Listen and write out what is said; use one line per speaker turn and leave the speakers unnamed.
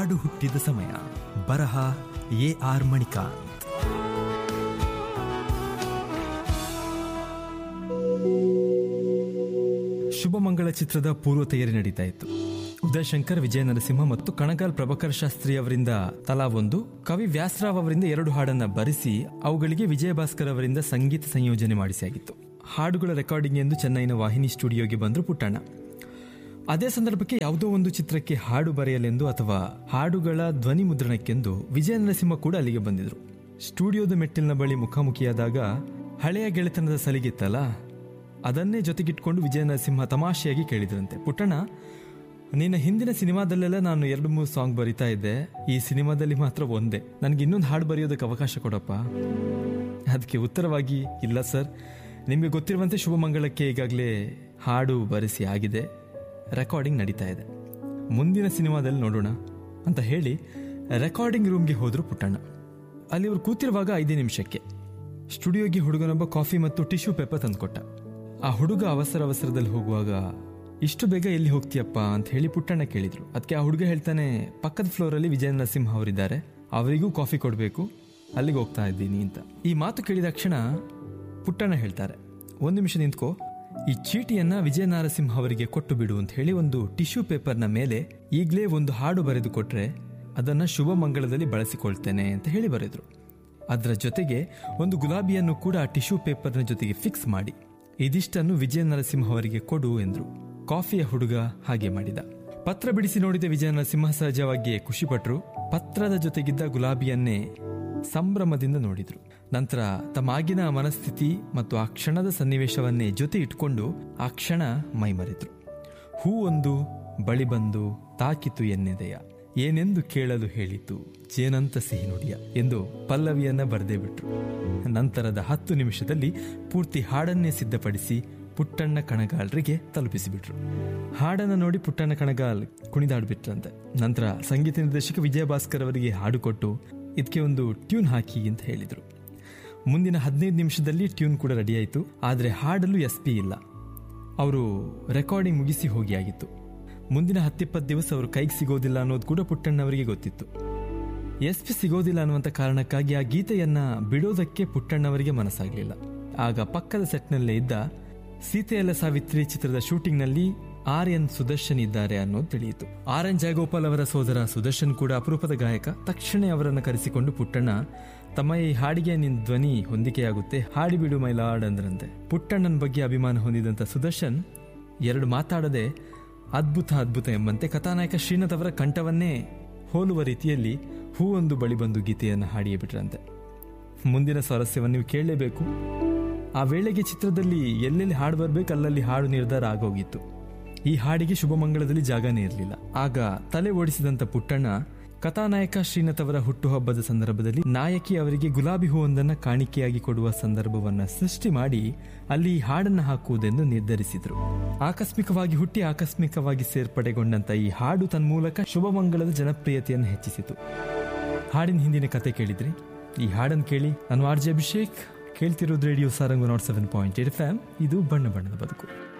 ಹಾಡು ಹುಟ್ಟಿದ ಸಮಯ ಬರಹ ಎ ಆರ್ ಮಣಿಕಾಂತ್ ಶುಭಮಂಗಳ ಚಿತ್ರದ ಪೂರ್ವ ತಯಾರಿ ನಡೀತಾ ಇತ್ತು ಉದಯ್ ಶಂಕರ್ ವಿಜಯ ನರಸಿಂಹ ಮತ್ತು ಕಣಗಾಲ್ ಪ್ರಭಾಕರ್ ಶಾಸ್ತ್ರಿ ಅವರಿಂದ ತಲಾ ಒಂದು ಕವಿ ವ್ಯಾಸರಾವ್ ಅವರಿಂದ ಎರಡು ಹಾಡನ್ನ ಬರೆಸಿ ಅವುಗಳಿಗೆ ವಿಜಯ ಭಾಸ್ಕರ್ ಅವರಿಂದ ಸಂಗೀತ ಸಂಯೋಜನೆ ಮಾಡಿಸಿಯಾಗಿತ್ತು ಹಾಡುಗಳ ರೆಕಾರ್ಡಿಂಗ್ ಎಂದು ಚೆನ್ನೈನ ವಾಹಿನಿ ಸ್ಟುಡಿಯೋಗೆ ಬಂದರು ಪುಟ್ಟಣ್ಣ ಅದೇ ಸಂದರ್ಭಕ್ಕೆ ಯಾವುದೋ ಒಂದು ಚಿತ್ರಕ್ಕೆ ಹಾಡು ಬರೆಯಲೆಂದು ಅಥವಾ ಹಾಡುಗಳ ಧ್ವನಿ ಮುದ್ರಣಕ್ಕೆಂದು ವಿಜಯ ನರಸಿಂಹ ಕೂಡ ಅಲ್ಲಿಗೆ ಬಂದಿದ್ರು ಸ್ಟುಡಿಯೋದ ಮೆಟ್ಟಿಲಿನ ಬಳಿ ಮುಖಾಮುಖಿಯಾದಾಗ ಹಳೆಯ ಗೆಳೆತನದ ಸಲಿಗಿತ್ತಲ್ಲ ಅದನ್ನೇ ಜೊತೆಗಿಟ್ಕೊಂಡು ವಿಜಯ ನರಸಿಂಹ ತಮಾಷೆಯಾಗಿ ಕೇಳಿದ್ರಂತೆ ಪುಟ್ಟಣ್ಣ ನಿನ್ನ ಹಿಂದಿನ ಸಿನಿಮಾದಲ್ಲೆಲ್ಲ ನಾನು ಎರಡು ಮೂರು ಸಾಂಗ್ ಬರಿತಾ ಇದ್ದೆ ಈ ಸಿನಿಮಾದಲ್ಲಿ ಮಾತ್ರ ಒಂದೇ ನನಗೆ ಇನ್ನೊಂದು ಹಾಡು ಬರೆಯೋದಕ್ಕೆ ಅವಕಾಶ ಕೊಡಪ್ಪ ಅದಕ್ಕೆ ಉತ್ತರವಾಗಿ ಇಲ್ಲ ಸರ್ ನಿಮಗೆ ಗೊತ್ತಿರುವಂತೆ ಶುಭಮಂಗಳಕ್ಕೆ ಈಗಾಗಲೇ ಹಾಡು ಬರೆಸಿ ಆಗಿದೆ ರೆಕಾರ್ಡಿಂಗ್ ನಡೀತಾ ಇದೆ ಮುಂದಿನ ಸಿನಿಮಾದಲ್ಲಿ ನೋಡೋಣ ಅಂತ ಹೇಳಿ ರೆಕಾರ್ಡಿಂಗ್ ರೂಮ್ಗೆ ಹೋದ್ರು ಪುಟ್ಟಣ್ಣ ಅಲ್ಲಿ ಅವ್ರು ಕೂತಿರುವಾಗ ಐದೇ ನಿಮಿಷಕ್ಕೆ ಸ್ಟುಡಿಯೋಗೆ ಹುಡುಗನೊಬ್ಬ ಕಾಫಿ ಮತ್ತು ಟಿಶ್ಯೂ ಪೇಪರ್ ತಂದುಕೊಟ್ಟ ಆ ಹುಡುಗ ಅವಸರ ಅವಸರದಲ್ಲಿ ಹೋಗುವಾಗ ಇಷ್ಟು ಬೇಗ ಎಲ್ಲಿ ಹೋಗ್ತೀಯಪ್ಪ ಅಂತ ಹೇಳಿ ಪುಟ್ಟಣ್ಣ ಕೇಳಿದ್ರು ಅದಕ್ಕೆ ಆ ಹುಡುಗ ಹೇಳ್ತಾನೆ ಪಕ್ಕದ ಫ್ಲೋರಲ್ಲಿ ವಿಜಯ ನರಸಿಂಹ ಅವರಿದ್ದಾರೆ ಅವರಿಗೂ ಕಾಫಿ ಕೊಡಬೇಕು ಅಲ್ಲಿಗೆ ಹೋಗ್ತಾ ಇದ್ದೀನಿ ಅಂತ ಈ ಮಾತು ಕೇಳಿದ ಕ್ಷಣ ಪುಟ್ಟಣ್ಣ ಹೇಳ್ತಾರೆ ಒಂದು ನಿಮಿಷ ನಿಂತ್ಕೋ ಈ ಚೀಟಿಯನ್ನ ವಿಜಯ ನರಸಿಂಹ ಅವರಿಗೆ ಕೊಟ್ಟು ಬಿಡು ಅಂತ ಹೇಳಿ ಒಂದು ಟಿಶ್ಯೂ ಪೇಪರ್ನ ಮೇಲೆ ಈಗಲೇ ಒಂದು ಹಾಡು ಬರೆದು ಕೊಟ್ರೆ ಅದನ್ನ ಶುಭ ಮಂಗಳದಲ್ಲಿ ಬಳಸಿಕೊಳ್ತೇನೆ ಅಂತ ಹೇಳಿ ಬರೆದ್ರು ಅದರ ಜೊತೆಗೆ ಒಂದು ಗುಲಾಬಿಯನ್ನು ಕೂಡ ಆ ಟಿಶ್ಯೂ ಪೇಪರ್ನ ಜೊತೆಗೆ ಫಿಕ್ಸ್ ಮಾಡಿ ಇದಿಷ್ಟನ್ನು ವಿಜಯ ನರಸಿಂಹ ಅವರಿಗೆ ಕೊಡು ಎಂದ್ರು ಕಾಫಿಯ ಹುಡುಗ ಹಾಗೆ ಮಾಡಿದ ಪತ್ರ ಬಿಡಿಸಿ ನೋಡಿದ ವಿಜಯ ನರಸಿಂಹ ಸಹಜವಾಗಿಯೇ ಖುಷಿಪಟ್ರು ಪತ್ರದ ಜೊತೆಗಿದ್ದ ಗುಲಾಬಿಯನ್ನೇ ಸಂಭ್ರಮದಿಂದ ನೋಡಿದ್ರು ನಂತರ ತಮ್ಮ ಆಗಿನ ಮನಸ್ಥಿತಿ ಮತ್ತು ಆ ಕ್ಷಣದ ಸನ್ನಿವೇಶವನ್ನೇ ಜೊತೆ ಇಟ್ಕೊಂಡು ಆ ಕ್ಷಣ ಮೈಮರೆದ್ರು ಹೂ ಒಂದು ಬಳಿ ಬಂದು ತಾಕಿತು ಎನ್ನೆದೆಯ ಏನೆಂದು ಕೇಳಲು ಹೇಳಿತು ಜೇನಂತ ಸಿಹಿ ನುಡಿಯ ಎಂದು ಪಲ್ಲವಿಯನ್ನ ಬರೆದೇ ಬಿಟ್ರು ನಂತರದ ಹತ್ತು ನಿಮಿಷದಲ್ಲಿ ಪೂರ್ತಿ ಹಾಡನ್ನೇ ಸಿದ್ಧಪಡಿಸಿ ಪುಟ್ಟಣ್ಣ ಕಣಗಾಲ್ರಿಗೆ ತಲುಪಿಸಿಬಿಟ್ರು ಹಾಡನ್ನ ನೋಡಿ ಪುಟ್ಟಣ್ಣ ಕಣಗಾಲ್ ಕುಣಿದಾಡ್ಬಿಟ್ರಂತೆ ನಂತರ ಸಂಗೀತ ನಿರ್ದೇಶಕ ವಿಜಯ ಭಾಸ್ಕರ್ ಅವರಿಗೆ ಹಾಡು ಕೊಟ್ಟು ಇದಕ್ಕೆ ಒಂದು ಟ್ಯೂನ್ ಹಾಕಿ ಅಂತ ಹೇಳಿದ್ರು ಮುಂದಿನ ಹದಿನೈದು ನಿಮಿಷದಲ್ಲಿ ಟ್ಯೂನ್ ಕೂಡ ರೆಡಿ ಆಯಿತು ಆದರೆ ಹಾಡಲು ಎಸ್ ಪಿ ಇಲ್ಲ ಅವರು ರೆಕಾರ್ಡಿಂಗ್ ಮುಗಿಸಿ ಹೋಗಿ ಆಗಿತ್ತು ಮುಂದಿನ ಹತ್ತಿಪ್ಪತ್ತು ದಿವಸ ಅವರು ಕೈಗೆ ಸಿಗೋದಿಲ್ಲ ಅನ್ನೋದು ಕೂಡ ಪುಟ್ಟಣ್ಣವರಿಗೆ ಗೊತ್ತಿತ್ತು ಎಸ್ ಪಿ ಸಿಗೋದಿಲ್ಲ ಅನ್ನುವಂಥ ಕಾರಣಕ್ಕಾಗಿ ಆ ಗೀತೆಯನ್ನ ಬಿಡೋದಕ್ಕೆ ಪುಟ್ಟಣ್ಣವರಿಗೆ ಮನಸ್ಸಾಗಲಿಲ್ಲ ಆಗ ಪಕ್ಕದ ಸೆಟ್ನಲ್ಲೇ ಇದ್ದ ಸೀತೆಯಲ್ಲ ಸಾವಿತ್ರಿ ಚಿತ್ರದ ಶೂಟಿಂಗ್ನಲ್ಲಿ ಆರ್ ಎನ್ ಸುದರ್ಶನ್ ಇದ್ದಾರೆ ಅನ್ನೋದು ತಿಳಿಯಿತು ಆರ್ ಎನ್ ಜಯಗೋಪಾಲ್ ಅವರ ಸೋದರ ಸುದರ್ಶನ್ ಕೂಡ ಅಪರೂಪದ ಗಾಯಕ ತಕ್ಷಣ ಅವರನ್ನು ಕರೆಸಿಕೊಂಡು ಪುಟ್ಟಣ್ಣ ತಮ್ಮ ಈ ಹಾಡಿಗೆ ನಿನ್ ಧ್ವನಿ ಹೊಂದಿಕೆಯಾಗುತ್ತೆ ಹಾಡಿಬಿಡು ಮೈಲಾಡ್ ಅಂದ್ರಂತೆ ಪುಟ್ಟಣ್ಣನ ಬಗ್ಗೆ ಅಭಿಮಾನ ಹೊಂದಿದಂತ ಸುದರ್ಶನ್ ಎರಡು ಮಾತಾಡದೆ ಅದ್ಭುತ ಅದ್ಭುತ ಎಂಬಂತೆ ಕಥಾನಾಯಕ ಶ್ರೀನಾಥ್ ಅವರ ಕಂಠವನ್ನೇ ಹೋಲುವ ರೀತಿಯಲ್ಲಿ ಹೂವೊಂದು ಬಳಿ ಬಂದು ಗೀತೆಯನ್ನು ಹಾಡಿಯೇ ಬಿಟ್ರಂತೆ ಮುಂದಿನ ಸ್ವಾರಸ್ಯವನ್ನು ನೀವು ಕೇಳಲೇಬೇಕು ಆ ವೇಳೆಗೆ ಚಿತ್ರದಲ್ಲಿ ಎಲ್ಲೆಲ್ಲಿ ಹಾಡು ಬರಬೇಕು ಅಲ್ಲಲ್ಲಿ ಹಾಡು ನಿರ್ಧಾರ ಆಗೋಗಿತ್ತು ಈ ಹಾಡಿಗೆ ಶುಭಮಂಗಳದಲ್ಲಿ ಜಾಗನೇ ಇರಲಿಲ್ಲ ಆಗ ತಲೆ ಓಡಿಸಿದಂತ ಪುಟ್ಟಣ್ಣ ಕಥಾನಾಯಕ ಶ್ರೀನಾಥ್ ಅವರ ಹುಟ್ಟುಹಬ್ಬದ ಸಂದರ್ಭದಲ್ಲಿ ನಾಯಕಿ ಅವರಿಗೆ ಗುಲಾಬಿ ಹೂವೊಂದನ್ನ ಕಾಣಿಕೆಯಾಗಿ ಕೊಡುವ ಸಂದರ್ಭವನ್ನ ಸೃಷ್ಟಿ ಮಾಡಿ ಅಲ್ಲಿ ಈ ಹಾಡನ್ನ ಹಾಕುವುದೆಂದು ನಿರ್ಧರಿಸಿದ್ರು ಆಕಸ್ಮಿಕವಾಗಿ ಹುಟ್ಟಿ ಆಕಸ್ಮಿಕವಾಗಿ ಸೇರ್ಪಡೆಗೊಂಡಂತ ಈ ಹಾಡು ತನ್ಮೂಲಕ ಶುಭಮಂಗಳದ ಜನಪ್ರಿಯತೆಯನ್ನು ಹೆಚ್ಚಿಸಿತು ಹಾಡಿನ ಹಿಂದಿನ ಕತೆ ಕೇಳಿದ್ರಿ ಈ ಹಾಡನ್ನು ಕೇಳಿ ನಾನು ಆರ್ ಜೆ ಅಭಿಷೇಕ್ ಕೇಳ್ತಿರೋದು radio Sarang nought seven point eight F ಇದು ಬಣ್ಣ ಬಣ್ಣದ ಬದುಕು